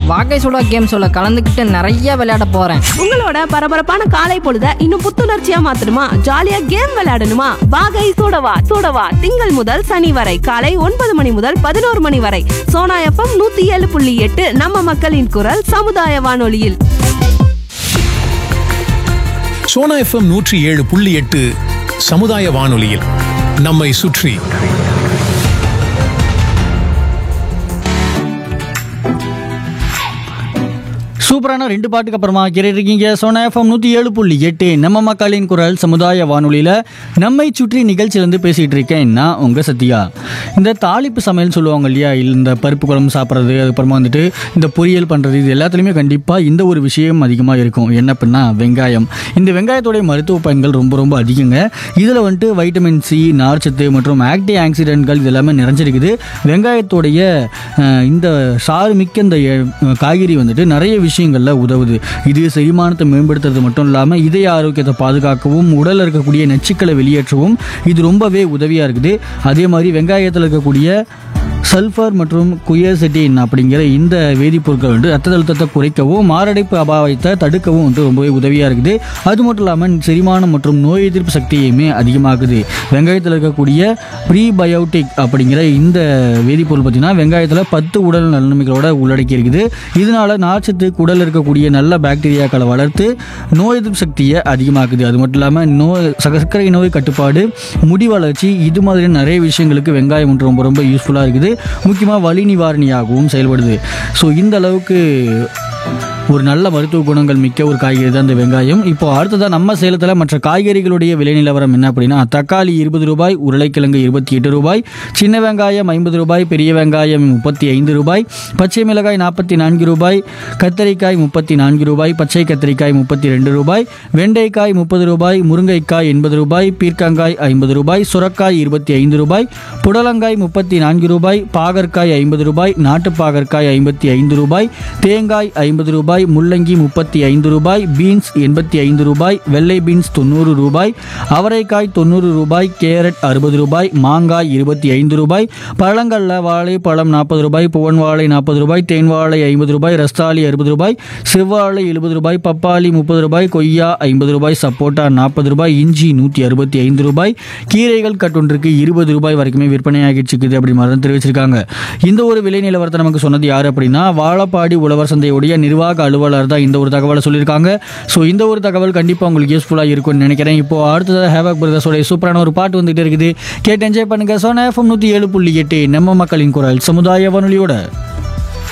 வாகை சுடா கேம் சொல்ல கலந்துக்கிட்டு நிறைய விளையாட போறேன் உங்களோட பரபரப்பான காலை பொழுத இன்னும் புத்துணர்ச்சியா மாத்தணுமா ஜாலியா கேம் விளையாடணுமா வாகை சூடவா சூடவா திங்கள் முதல் சனி வரை காலை ஒன்பது மணி முதல் பதினோரு மணி வரை சோனா எஃப்எம் நூத்தி ஏழு புள்ளி எட்டு நம்ம மக்களின் குரல் சமுதாய வானொலியில் சோனா எஃப்எம் நூற்றி ஏழு புள்ளி எட்டு சமுதாய வானொலியில் நம்மை சுற்றி சூப்பரான ரெண்டு பாட்டுக்கு அப்புறமா கேட்டுருக்கீங்க சோனா எஃப்எம் நூற்றி ஏழு புள்ளி எட்டு நம்ம மக்களின் குரல் சமுதாய வானொலியில் நம்மை சுற்றி நிகழ்ச்சியிலேருந்து பேசிகிட்டு இருக்கேன் நான் உங்கள் சத்யா இந்த தாளிப்பு சமையல்னு சொல்லுவாங்க இல்லையா இல்ல இந்த பருப்பு குழம்பு சாப்பிட்றது அதுக்கப்புறமா வந்துட்டு இந்த பொரியல் பண்ணுறது இது எல்லாத்துலேயுமே கண்டிப்பாக இந்த ஒரு விஷயம் அதிகமாக இருக்கும் என்ன அப்படின்னா வெங்காயம் இந்த வெங்காயத்துடைய மருத்துவ பயன்கள் ரொம்ப ரொம்ப அதிகங்க இதில் வந்துட்டு வைட்டமின் சி நார்ச்சத்து மற்றும் ஆக்டி ஆக்சிடென்ட்கள் இது எல்லாமே நிறைஞ்சிருக்குது வெங்காயத்துடைய அஹ், இந்த சாறு மிக்க இந்த அஹ், காய்கறி வந்துட்டு நிறைய விஷயங்களில் உதவுது இது செரிமானத்தை மேம்படுத்துறது மட்டும் இல்லாமல் இதய ஆரோக்கியத்தை பாதுகாக்கவும் உடலில் இருக்கக்கூடிய நச்சுக்களை வெளியேற்றவும் இது ரொம்பவே உதவியாக இருக்குது அதே மாதிரி வெங்காயத்தில் இருக்கக்கூடிய சல்ஃபர் மற்றும் குயர்செட்டின் அப்படிங்கிற இந்த வேதிப்பொருட்கள் வந்து ரத்த அழுத்தத்தை குறைக்கவும் மாரடைப்பு அபாயத்தை தடுக்கவும் வந்து ரொம்பவே உதவியாக இருக்குது அது மட்டும் இல்லாமல் செரிமானம் மற்றும் நோய் எதிர்ப்பு சக்தியுமே அதிகமாகுது வெங்காயத்தில் இருக்கக்கூடிய ப்ரீபயோட்டிக் அப்படிங்கிற இந்த வேதிப்பொருள் பார்த்திங்கன்னா வெங்காயத்தில் பத்து உடல் நன்மைகளோட உள்ளடக்கி இருக்குது இதனால நார்ச்சத்து உடலில் இருக்கக்கூடிய நல்ல பாக்டீரியாக்களை வளர்த்து நோய் எதிர்ப்பு சக்தியை அதிகமாக்குது அது மட்டும் இல்லாமல் நோய் சர்க்கரை நோய் கட்டுப்பாடு முடி வளர்ச்சி இது மாதிரி நிறைய விஷயங்களுக்கு வெங்காயம் வந்து ரொம்ப ரொம்ப யூஸ்ஃபுல்லாக இருக்குது முக்கியமாக வலி நிவாரணியாகவும் செயல்படுது ஸோ இந்த அளவுக்கு ஒரு நல்ல மருத்துவ குணங்கள் மிக்க ஒரு காய்கறி தான் இந்த வெங்காயம் இப்போ அடுத்ததாக நம்ம சேலத்தில் மற்ற காய்கறிகளுடைய விலை நிலவரம் என்ன அப்படின்னா தக்காளி இருபது ரூபாய் உருளைக்கிழங்கு இருபத்தி எட்டு ரூபாய் சின்ன வெங்காயம் ஐம்பது ரூபாய் பெரிய வெங்காயம் முப்பத்தி ஐந்து ரூபாய் பச்சை மிளகாய் நாற்பத்தி நான்கு ரூபாய் கத்தரிக்காய் முப்பத்தி நான்கு ரூபாய் பச்சை கத்தரிக்காய் முப்பத்தி ரெண்டு ரூபாய் வெண்டைக்காய் முப்பது ரூபாய் முருங்கைக்காய் எண்பது ரூபாய் பீர்க்கங்காய் ஐம்பது ரூபாய் சுரக்காய் இருபத்தி ஐந்து ரூபாய் புடலங்காய் முப்பத்தி நான்கு ரூபாய் பாகற்காய் ஐம்பது ரூபாய் நாட்டு பாகற்காய் ஐம்பத்தி ஐந்து ரூபாய் தேங்காய் ஐம்பது ரூபாய் முள்ளங்கி முப்பத்தி ஐந்து ரூபாய் பீன்ஸ் எண்பத்தி ஐந்து ரூபாய் வெள்ளை பீன்ஸ் தொண்ணூறு ரூபாய் அவரைக்காய் தொண்ணூறு ரூபாய் கேரட் அறுபது ரூபாய் மாங்காய் இருபத்தி ஐந்து ரூபாய் பழங்களில் வாழை பழம் நாற்பது ரூபாய் புவன் வாழை நாற்பது ரூபாய் தேன் வாழை ஐம்பது ரூபாய் ரஸ்தாலி அறுபது ரூபாய் செவ்வாழை எழுபது ரூபாய் பப்பாளி முப்பது ரூபாய் கொய்யா ஐம்பது ரூபாய் சப்போட்டா நாற்பது ரூபாய் இஞ்சி நூற்றி அறுபத்தி ஐந்து ரூபாய் கீரைகள் கட்டொன்றுக்கு இருபது ரூபாய் வரைக்குமே விற்பனையாகிட்டு இருக்குது அப்படி மாதிரி தான் தெரிவிச்சிருக்காங்க இந்த ஒரு விலை நிலவரத்தை நமக்கு சொன்னது யார் அப்படின்னா வாழப்பாடி உழவர் சந்தையுடைய நிர்வாக அலுவலர் தான் இந்த ஒரு தகவலை சொல்லியிருக்காங்க ஸோ இந்த ஒரு தகவல் கண்டிப்பாக உங்களுக்கு யூஸ்ஃபுல்லாக இருக்கும்னு நினைக்கிறேன் இப்போ அடுத்ததாக ஹேவாக் பிரதர்ஸோடைய சூப்பரான ஒரு பாட்டு வந்துகிட்டு இருக்குது கேட்டு என்ஜாய் பண்ணுங்க சோனா எஃப்எம் நூற்றி ஏழு புள்ளி எட்டு நம்ம மக்களின் குரல் சமுதாய வானொலியோட